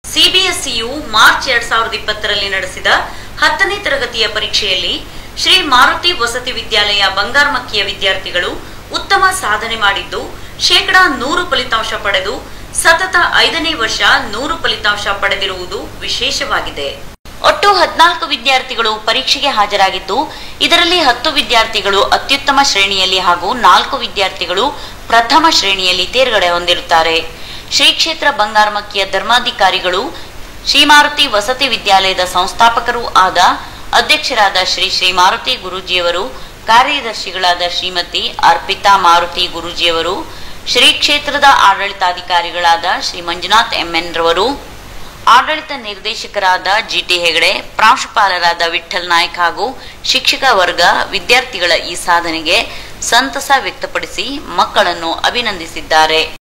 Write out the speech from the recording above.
ಸಿಬಿಎಸ್ಇಯು March ಎರಡ್ ಸಾವಿರದ ಇಪ್ಪತ್ತರಲ್ಲಿ ನಡೆಸಿದ ಹತ್ತನೇ ತರಗತಿಯ ಪರೀಕ್ಷೆಯಲ್ಲಿ ಶ್ರೀ ಮಾರುತಿ ವಸತಿ ವಿದ್ಯಾಲಯ ಬಂಗಾರಮಕ್ಕಿಯ ವಿದ್ಯಾರ್ಥಿಗಳು ಉತ್ತಮ ಸಾಧನೆ ಮಾಡಿದ್ದು ಶೇಕಡಾ ನೂರು ಫಲಿತಾಂಶ ಪಡೆದು ಸತತ ಐದನೇ ವರ್ಷ ನೂರು ಫಲಿತಾಂಶ ಪಡೆದಿರುವುದು ವಿಶೇಷವಾಗಿದೆ ಒಟ್ಟು ಹದಿನಾಲ್ಕು ವಿದ್ಯಾರ್ಥಿಗಳು ಪರೀಕ್ಷೆಗೆ ಹಾಜರಾಗಿದ್ದು ಇದರಲ್ಲಿ ಹತ್ತು ವಿದ್ಯಾರ್ಥಿಗಳು ಅತ್ಯುತ್ತಮ ಶ್ರೇಣಿಯಲ್ಲಿ ಹಾಗೂ ನಾಲ್ಕು ವಿದ್ಯಾರ್ಥಿಗಳು ಪ್ರಥಮ ಶ್ರೇಣಿಯಲ್ಲಿ ತೇರ್ಗಡೆ ಹೊಂದಿರುತ್ತಾರೆ ಶ್ರೀ ಕ್ಷೇತ್ರ ಬಂಗಾರಮಕ್ಕಿಯ ಧರ್ಮಾಧಿಕಾರಿಗಳು ಶ್ರೀಮಾರುತಿ ವಸತಿ ವಿದ್ಯಾಲಯದ ಸಂಸ್ಥಾಪಕರೂ ಆದ ಅಧ್ಯಕ್ಷರಾದ ಶ್ರೀ ಶ್ರೀ ಮಾರುತಿ ಗುರೂಜಿಯವರು ಕಾರ್ಯದರ್ಶಿಗಳಾದ ಶ್ರೀಮತಿ ಅರ್ಪಿತಾ ಮಾರುತಿ ಗುರೂಜಿಯವರು ಶ್ರೀ ಕ್ಷೇತ್ರದ ಆಡಳಿತಾಧಿಕಾರಿಗಳಾದ ಶ್ರೀ ಮಂಜುನಾಥ್ ಎಂಎನ್ ರವರು ಆಡಳಿತ ನಿರ್ದೇಶಕರಾದ ಜಿಟಿ ಹೆಗಡೆ ಪ್ರಾಂಶುಪಾಲರಾದ ವಿಠಲ್ ನಾಯ್ಕ್ ಹಾಗೂ ಶಿಕ್ಷಕ ವರ್ಗ ವಿದ್ಯಾರ್ಥಿಗಳ ಈ ಸಾಧನೆಗೆ ಸಂತಸ ವ್ಯಕ್ತಪಡಿಸಿ ಮಕ್ಕಳನ್ನು ಅಭಿನಂದಿಸಿದ್ದಾರೆ